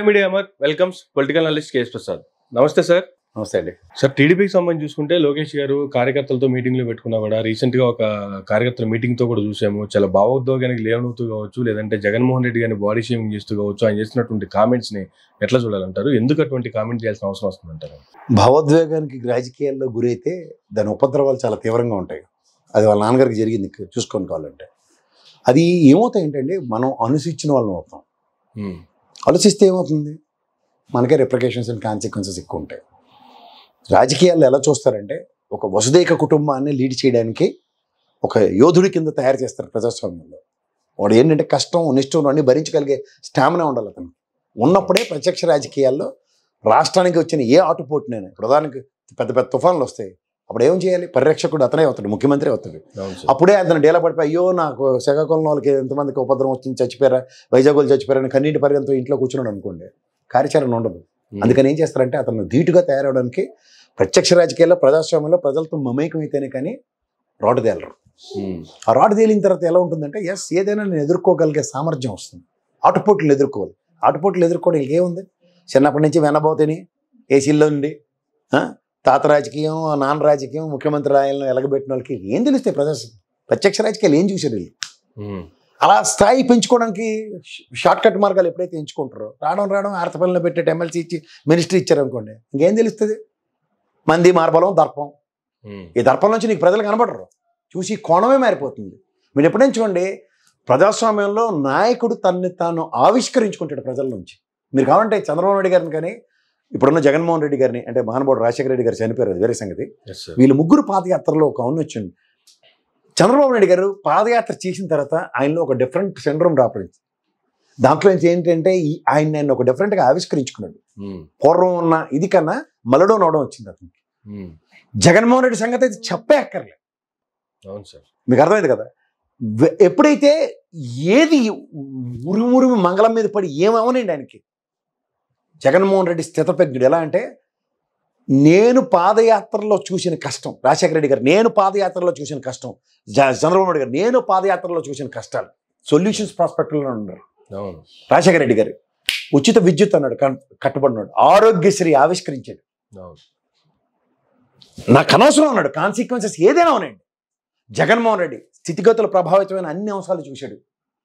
Prime media Amar welcomes political analyst KS Prasad నమస్తే sir నమస్తే అండి సార్ టీడీపీకి సంబంధించి చూసుకుంటే లోకేష్ గారు కార్యకర్తలతో మీటింగ్లు పెట్టుకున్నా కూడా రీసెంట్ గా ఒక కార్యకర్తల మీటింగ్ తో కూడా చూసాము చాలా భావోద్వేగానికి లేవనవుతూ కావచ్చు లేదంటే జగన్మోహన్ రెడ్డి గారిని బాడీ షేమింగ్ చేస్తూ కావచ్చు ఆయన చేస్తున్నటువంటి కామెంట్స్ ని ఎట్లా చూడాలంటారు ఎందుకు అటువంటి కామెంట్ చేయాల్సిన అవసరం వస్తుందంటారు భావోద్వేగానికి రాజకీయాల్లో గురైతే దాని ఉపద్రవాలు చాలా తీవ్రంగా ఉంటాయి అది వాళ్ళ నాన్నగారికి జరిగింది చూసుకొని కావాలంటే అది ఏమవుతాయి ఏంటంటే మనం అనుసరించిన వాళ్ళని అవుతాం ఉమ్, ఆలోచిస్తే ఏమవుతుంది మనకే రిప్లికేషన్స్ అండ్ కాన్సిక్వెన్సెస్ ఎక్కువ ఉంటాయి రాజకీయాల్లో ఎలా చూస్తారంటే ఒక వసుదైక కుటుంబాన్ని లీడ్ చేయడానికి ఒక యోధుడి కింద తయారు చేస్తారు ప్రజాస్వామ్యంలో వాడు ఏంటంటే కష్టం నిష్ఠం అన్ని భరించగలిగే స్టామినా ఉండాలి అతను ఉన్నప్పుడే ప్రత్యక్ష రాజకీయాల్లో రాష్ట్రానికి వచ్చిన ఏ ఆటుపోటునైనా ఇప్పుడు ఉదాహరణకి పెద్ద పెద్ద తుఫాన్లు వస్తాయి అప్పుడు ఏం చేయాలి పరిరక్షకుడు అతనే అవుతాడు ముఖ్యమంత్రి అవుతాడు అవును సార్ అప్పుడే అతను డేలా పడిపోయి అయ్యో నాకు శ్రీకాకుళం వాళ్ళకి ఎంతమందికి ఉపద్రవం వచ్చింది చచ్చిపోయారా వైజాగ్ వాళ్ళు చచ్చిపోయారని కన్నీటి పర్యంతం ఇంట్లో కూర్చున్నాడు అనుకోండి కార్యాచరణ ఉండదు ఉమ్, అందుకని ఏం చేస్తారంటే అతను ధీటుగా తయారవడానికి ప్రత్యక్ష రాజకీయాల్లో ప్రజాస్వామ్యంలో ప్రజలతో మమేకం అయితేనే కానీ రాడ్ తేలరు ఉమ్, ఆ రాడ్ తేలిన తర్వాత ఎలా ఉంటుందంటే ఎస్ ఏదైనా నేను ఎదుర్కోగలిగే సామర్థ్యం వస్తుంది ఆటుపోట్లు ఎదుర్కోవాలి ఆటుపోట్లు ఎదుర్కోవడం ఏముంది చిన్నప్పటి నుంచి వెనబోతేని ఏసీల్లో ఉండి ఆ, తాత రాజకీయం నాన్న రాజకీయం ముఖ్యమంత్రి రాయలను ఎలగబెట్టిన వాళ్ళకి ఏం తెలుస్తాయి ప్రజా ప్రత్యక్ష రాజకీయాలు ఏం చూసారు వీళ్ళు ఉమ్, అలా స్థాయి పెంచుకోవడానికి షార్ట్ కట్ మార్గాలు ఎప్పుడైతే ఎంచుకుంటారో రావడం రావడం ఆర్తపల్లిలో పెట్టే ఎమ్మెల్సీ ఇచ్చి మినిస్ట్రీ ఇచ్చారనుకోండి ఇంకేం తెలుస్తుంది మంది మార్బలం దర్పం ఉమ్, ఈ దర్పం నుంచి నీకు ప్రజలు కనబడరు చూసి కోణమే మారిపోతుంది మీరు ఎప్పుడైనా చూడండి ప్రజాస్వామ్యంలో నాయకుడు తన్ని తాను ఆవిష్కరించుకుంటాడు ప్రజల నుంచి మీరు కావాలంటే చంద్రబాబు నాయుడు గారిని కానీ ఇప్పుడున్న జగన్మోహన్ రెడ్డి గారిని అంటే మహానుభావుడు రాజశేఖర రెడ్డి గారు చనిపోయారు అది వేరే సంగతి yes sir. వీళ్ళు ముగ్గురు పాదయాత్రలో ఒక అవును వచ్చింది చంద్రబాబు నాయుడు గారు పాదయాత్ర చేసిన తర్వాత ఆయనలో ఒక డిఫరెంట్ సిండ్రోమ్ రాపడింది దాంట్లో నుంచి ఏంటంటే ఈ- ఆయన ఆయన ఒక డిఫరెంట్గా ఆవిష్కరించుకున్నాడు ఉమ్, పూర్వం ఉన్న ఇది కన్నా మలడో నవడం వచ్చింది అతనికి ఉమ్, జగన్మోహన్ రెడ్డి సంగతి అయితే చెప్పే అక్కర్లే అవును సార్ మీకు అర్థమైంది కదా వె- ఎప్పుడైతే ఏది ఉరుము ఉరుము మంగళం మీద పడి ఏమవనండి ఆయనకి జగన్మోహన్ రెడ్డి స్థితప్రజ్ఞుడు ఎలా అంటే నేను పాదయాత్రలో చూసిన కష్టం రాజశేఖర రెడ్డి గారు నేను పాదయాత్రలో చూసిన కష్టం జ- చంద్రబాబు నాయుడు గారు నేను పాదయాత్రలో చూసిన కష్టాలు సొల్యూషన్స్ ప్రాస్పెక్ట్లో ఉన్నారు అవును రాజశేఖర రెడ్డి గారు ఉచిత విద్యుత్ అన్నాడు కన్- కట్టుబడినాడు ఆరోగ్యశ్రీ ఆవిష్కరించాడు అవును నాకు అనవసరం అన్నాడు కాన్సిక్వెన్సెస్ ఏదైనా ఉన్నాయండి జగన్మోహన్ రెడ్డి స్థితిగతుల ప్రభావితమైన అన్ని అంశాలు చూశాడు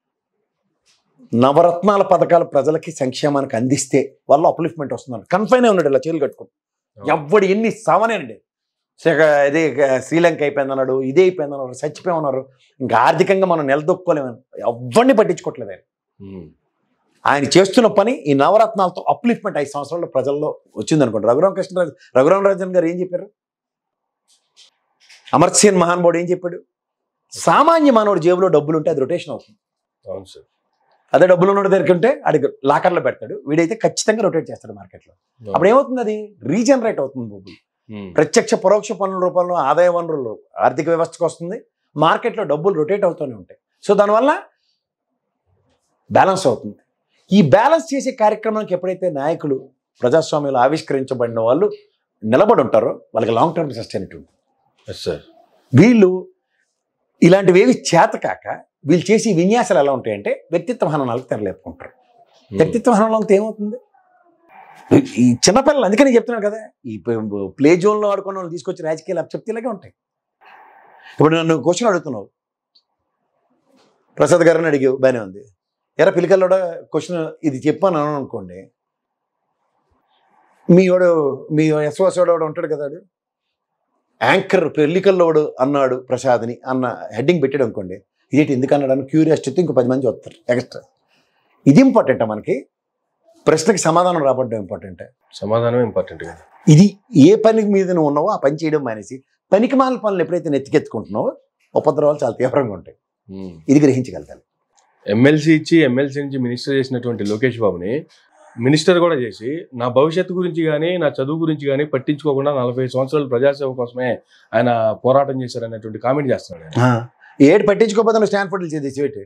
నవరత్నాల పథకాలు ప్రజలకి సంక్షేమానికి అందిస్తే వల్ల అప్లిఫ్ట్మెంట్ వస్తున్నాడు కన్ఫైన్ ఉన్నాడు ఇలా చేతులు కట్టుకుని ఎవ్వడు ఎన్ని సావనేనండి శ్రీ- ఇది శ్రీలంక అయిపోయింది అన్నాడు ఇదే అయిపోయింది అన్నారు చచ్చిపోయమన్నారు ఇంకా ఆర్థికంగా మనం నిలదొక్కోలేమని ఎవరిని పట్టించుకోవట్లేదు ఆయన ఉమ్, ఆయన చేస్తున్న పని ఈ నవరత్నాలతో అప్లిఫ్ట్మెంట్ ఐదు సంవత్సరాల్లో ప్రజల్లో వచ్చింది అనుకోండి రఘురామ కృష్ణరాజు రఘురామ రాజన్ గారు ఏం చెప్పారు అమర్త్సేన్ మహానుభావుడు ఏం చెప్పాడు సామాన్య మానవుడి జేబులో డబ్బులు ఉంటే అది రొటేషన్ అవుతుంది అవును సార్ అదే డబ్బులు ఉన్న దగ్గర ఉంటే అడిగి లాకర్లో పెడతాడు వీడైతే ఖచ్చితంగా రొటేట్ చేస్తాడు మార్కెట్లో అప్పుడు ఏమవుతుంది అది రీజనరేట్ అవుతుంది డబ్బులు ఉమ్, ప్రత్యక్ష పరోక్ష పనుల రూపంలో ఆదాయ వనరులు ఆర్థిక వ్యవస్థకు వస్తుంది మార్కెట్లో డబ్బులు రొటేట్ అవుతూనే ఉంటాయి సో దానివల్ల బ్యాలెన్స్ అవుతుంది ఈ బ్యాలెన్స్ చేసే కార్యక్రమానికి ఎప్పుడైతే నాయకులు ప్రజాస్వామ్యంలో ఆవిష్కరించబడిన వాళ్ళు నిలబడి ఉంటారో వాళ్ళకి లాంగ్ టర్మ్ సస్టైనిటీ ఉంటుంది yes sir. వీళ్ళు ఇలాంటివి ఏవి చేతకాక వీళ్ళు చేసే విన్యాసాలు ఎలా ఉంటాయంటే వ్యక్తిత్వ హననాలకు తెరలేపుకుంటారు ఉమ్, వ్యక్తిత్వ హననంతో ఏమవుతుంది ఈ చిన్నపిల్లలు అందుకని చెప్తున్నాను కదా ఈ ప- ప్లే జోన్లో ఆడుకున్న వాళ్ళు తీసుకొచ్చి రాజకీయాలు అప్ చెప్తే ఇలాగే ఉంటాయి ఇప్పుడు నన్ను క్వశ్చన్ అడుగుతున్నావు ప్రసాద్ గారిని అడిగావు బాగానే ఉంది ఎరా పిలికల్లో క్వశ్చన్ ఇది చెప్పాను అన్నాను అనుకోండి మీ వాడు మీ ఎస్వాస్ వాడు ఉంటాడు కదా వాడు. యాంకర్ పెళ్లికల్లోడు అన్నాడు ప్రసాద్ని అన్న హెడ్డింగ్ పెట్టాడు అనుకోండి ఇదేంటి ఎందుకు అన్నాడు అని క్యూరియాసిటీ ఇంకో పది మంది వస్తారు ఎక్స్ట్రా ఇది ఇంపార్టెంట్ మనకి ప్రశ్నకి సమాధానం రాబడ్డం ఇంపార్టెంట్ సమాధానం ఇంపార్టెంట్ కదా ఇది ఏ పని మీద నువ్వు ఉన్నావో ఆ పని చేయడం మానేసి పనికి మాల పనులు ఎప్పుడైతే నెత్తికెత్తుకుంటున్నావో ఉపద్రవాలు చాలా తీవ్రంగా ఉంటాయి ఉమ్. ఇది గ్రహించగలుగుతాను ఎమ్మెల్సీ ఇచ్చి ఎమ్మెల్సీ నుంచి మినిస్టర్ చేసినటువంటి లోకేష్ బాబుని మినిస్టర్ కూడా చేసి నా భవిష్యత్తు గురించి కానీ నా చదువు గురించి కానీ పట్టించుకోకుండా నలభై సంవత్సరాలు ప్రజాసేవ కోసమే ఆయన పోరాటం చేశారనేటువంటి కామెంట్ చేస్తున్నాడు ఆయన. ఏడు పట్టించుకోకపోతే నువ్వు స్టాన్ఫోర్డ్లు చేసి పెట్టి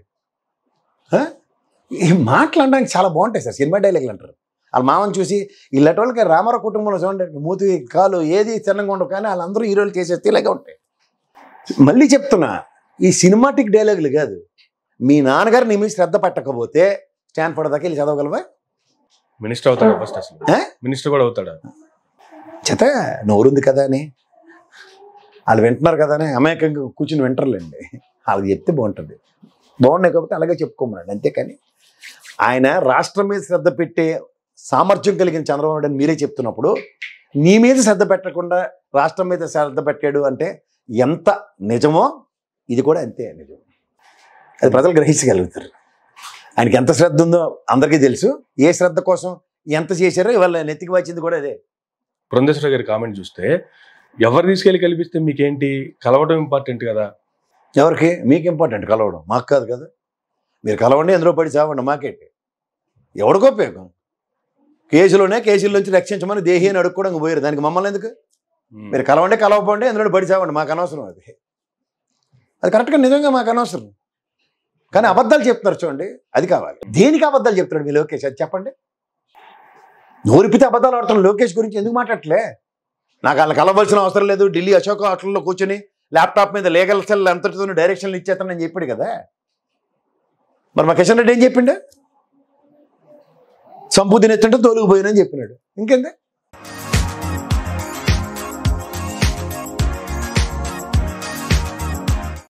ఈ మాటలు అనడానికి చాలా బాగుంటాయి సార్ సినిమా డైలాగులు అంటారు వాళ్ళ మామని చూసి ఇలాంటి వాళ్ళకి రామారావు కుటుంబంలో చూడండి మూతి కాలు ఏది చిన్నగా ఉండవు కానీ వాళ్ళందరూ హీరోలు చేసేస్తే ఇలాగే ఉంటాయి మళ్ళీ చెప్తున్నా ఈ సినిమాటిక్ డైలాగులు కాదు మీ నాన్నగారు నీ మీద శ్రద్ధ పెట్టకపోతే స్టాన్ఫోర్డ్ దాకా వెళ్ళి చదవగలవా మినిస్టర్ అవుతాడా ఫస్ట్ అసలు ఏ? మినిస్టర్ కూడా అవుతాడా చేత నోరుంది కదా అని వాళ్ళు వింటున్నారు కదా అని అమాయకంగా కూర్చుని వింటారులేండి వాళ్ళకి చెప్తే బాగుంటుంది బాగున్నాయి కాబట్టి అలాగే చెప్పుకోమన్నాడు అంతేకాని ఆయన రాష్ట్రం మీద శ్రద్ధ పెట్టే సామర్థ్యం కలిగిన చంద్రబాబు నాయుడు అని మీరే చెప్తున్నప్పుడు నీ మీద శ్రద్ధ పెట్టకుండా రాష్ట్రం మీద శ్రద్ధ పెట్టాడు అంటే ఎంత నిజమో ఇది కూడా అంతే నిజం అది ప్రజలు గ్రహించగలుగుతారు ఆయనకి ఎంత శ్రద్ధ ఉందో అందరికీ తెలుసు ఏ శ్రద్ధ కోసం ఎంత చేశారో ఇవాళ నెత్తికి వచ్చింది కూడా అదే పురంధేశ్వర గారి కామెంట్ చూస్తే ఎవరు తీసుకెళ్లి కల్పిస్తే మీకేంటి కలవడం ఇంపార్టెంట్ కదా ఎవరికి మీకు ఇంపార్టెంట్ కలవడం మాకు కాదు కదా మీరు కలవండి ఎందులో పడి చావండి మాకేంటి ఎవడికో ఉపయోగం కేసులోనే కేసుల్లోంచి రక్షించమని దేహి అని అడుక్కోవడం పోయారు దానికి మమ్మల్ని ఎందుకు మీరు కలవండి కలవపోండి ఎందులో పడి చావండి మాకు అనవసరం అది అది కరెక్ట్గా నిజంగా మాకు అనవసరం కానీ అబద్ధాలు చెప్తున్నారు చూడండి అది కావాలి దేనికి అబద్ధాలు చెప్తున్నాడు మీ లోకేష్ అది చెప్పండి నోరిపితే అబద్ధాలు ఆడుతున్నాడు లోకేష్ గురించి ఎందుకు మాట్లాడట్లే నాకు వాళ్ళకి కలవలసిన అవసరం లేదు ఢిల్లీ అశోక హోటల్లో కూర్చొని ల్యాప్టాప్ మీద లీగల్ సెల్ అంతటితో డైరెక్షన్లు ఇచ్చేస్తానని చెప్పాడు కదా మరి మా కిషన్ రెడ్డి ఏం చెప్పిండే సంపూదిని ఎత్తుంటే తోలుకుపోయినని చెప్పినాడు ఇంకేంది